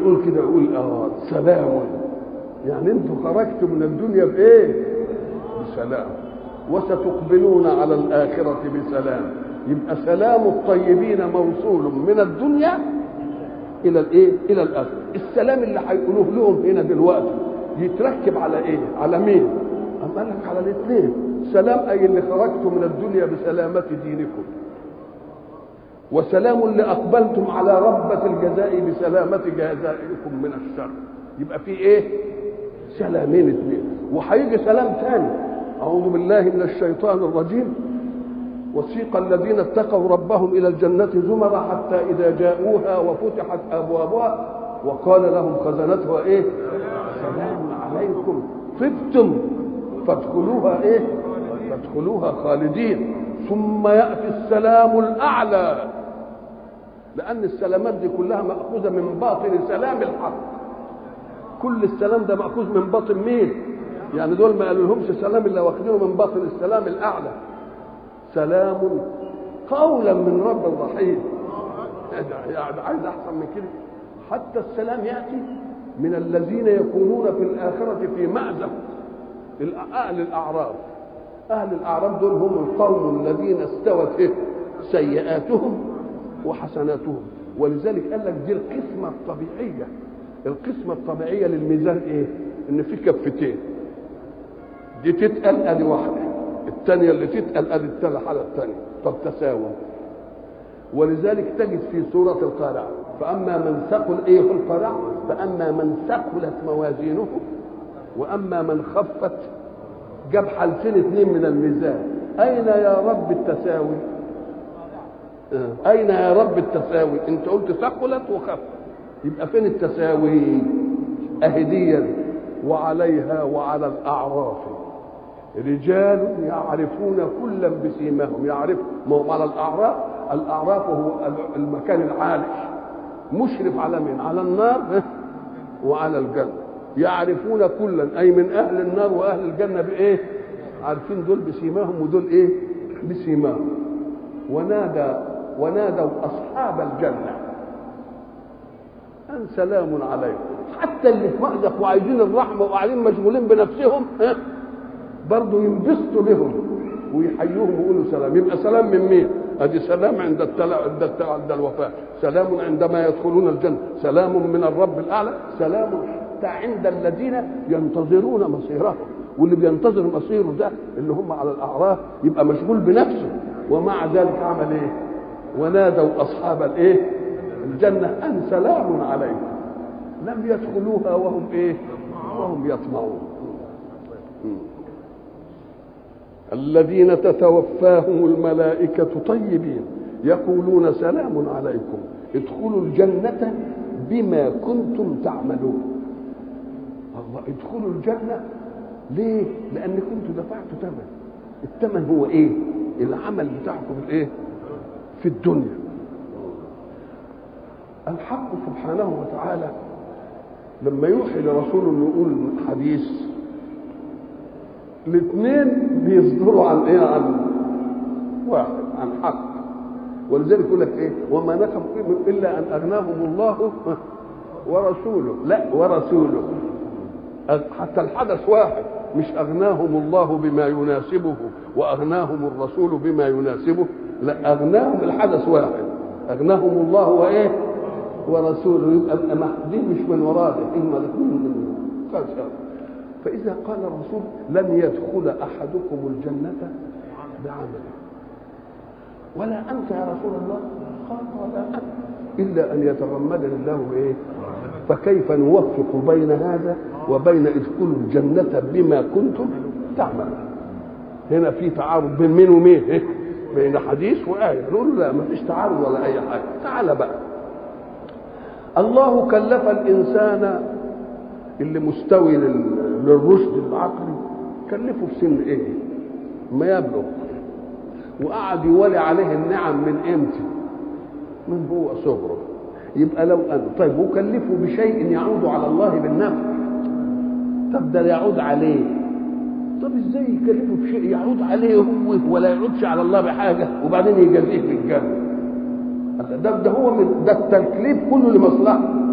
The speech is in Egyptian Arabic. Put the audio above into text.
يقول كده يقول اه سلام يعني انتوا خرجتوا من الدنيا بايه بسلام وستقبلون على الآخرة بسلام يبقى سلام الطيبين موصول من الدنيا إلى الإيه؟ إلى الآخرة السلام اللي هيقولوه لهم هنا دلوقتي يتركب على إيه؟ على مين؟ أم قال لك على الاثنين سلام أي اللي خرجتم من الدنيا بسلامة دينكم وسلام اللي أقبلتم على ربة الجزاء بسلامة جزائكم من الشر يبقى في إيه؟ سلامين اثنين وهيجي سلام ثاني أعوذ بالله من الشيطان الرجيم وسيق الذين اتقوا ربهم إلى الجنة زمرا حتى إذا جاءوها وفتحت أبوابها وقال لهم خزنتها إيه سلام عليكم طبتم فادخلوها إيه فادخلوها خالدين ثم يأتي السلام الأعلى لأن السلامات دي كلها مأخوذة من باطن سلام الحق كل السلام ده مأخوذ من باطن مين يعني دول ما قالوا لهمش سلام الا واخدينه من باطن السلام الاعلى سلام قولا من رب رحيم يعني عايز احسن من كده حتى السلام ياتي من الذين يكونون في الاخره في مأزق اهل الاعراف اهل الاعراف دول هم القوم الذين استوت إيه؟ سيئاتهم وحسناتهم ولذلك قال لك دي القسمه الطبيعيه القسمه الطبيعيه للميزان ايه ان في كفتين دي تتقل ادي واحده الثانيه اللي تتقل ادي الثانيه الحاله الثانيه طب تساوى ولذلك تجد في سوره القارعه فاما من ثقل ايه في القارعه فاما من ثقلت موازينه واما من خفت جاب حالتين اثنين من الميزان اين يا رب التساوي اين يا رب التساوي انت قلت ثقلت وخفت يبقى فين التساوي اهديا وعليها وعلى الاعراف رجال يعرفون كلا بسيماهم يعرف ما هو على الاعراف الاعراف هو المكان العالي مشرف على مين على النار وعلى الجنه يعرفون كلا اي من اهل النار واهل الجنه بايه عارفين دول بسيماهم ودول ايه بسيماهم ونادى ونادوا اصحاب الجنه ان سلام عليكم حتى اللي في مأزق وعايزين الرحمه وقاعدين مشغولين بنفسهم ها برضه ينبسطوا بهم ويحيوهم ويقولوا سلام يبقى سلام من مين؟ ادي سلام عند التلا عند التلا عند الوفاه سلام عندما يدخلون الجنه سلام من الرب الاعلى سلام حتى عند الذين ينتظرون مصيرهم واللي بينتظر مصيره ده اللي هم على الاعراف يبقى مشغول بنفسه ومع ذلك عمل ايه؟ ونادوا اصحاب الايه؟ الجنه ان سلام عليكم لم يدخلوها وهم ايه؟ وهم يطمعون الذين تتوفاهم الملائكة طيبين يقولون سلام عليكم ادخلوا الجنة بما كنتم تعملون الله ادخلوا الجنة ليه؟ لأن كنتم دفعتوا ثمن الثمن هو ايه؟ العمل بتاعكم الايه؟ في الدنيا الحق سبحانه وتعالى لما يوحي لرسوله انه يقول حديث الاثنين بيصدروا عن ايه عن واحد عن حق ولذلك يقول لك ايه وما نقم فيهم الا ان اغناهم الله ورسوله لا ورسوله حتى الحدث واحد مش اغناهم الله بما يناسبه واغناهم الرسول بما يناسبه لا اغناهم الحدث واحد اغناهم الله وايه ورسوله يبقى دي مش من وراده اما الاثنين من خلص فإذا قال الرسول لن يدخل أحدكم الجنة بعمله ولا أنت يا رسول الله قال ولا أنت إلا أن يتغمدني الله بإيه فكيف نوفق بين هذا وبين ادخلوا الجنة بما كنتم تعملون هنا في تعارض بين مين ومين إيه؟ بين حديث وآية نقول لا ما فيش تعارض ولا أي حاجة تعال بقى الله كلف الإنسان اللي مستوي للرشد العقلي كلفه في سن ايه ما يبلغ وقعد يولي عليه النعم من امتى من هو صغره يبقى لو ان طيب وكلفه بشيء يعود على الله بالنفع طب ده يعود عليه طب ازاي يكلفه بشيء يعود عليه هو ولا يعودش على الله بحاجه وبعدين يجازيه بالجنه ده ده هو من ده التكليف كله لمصلحه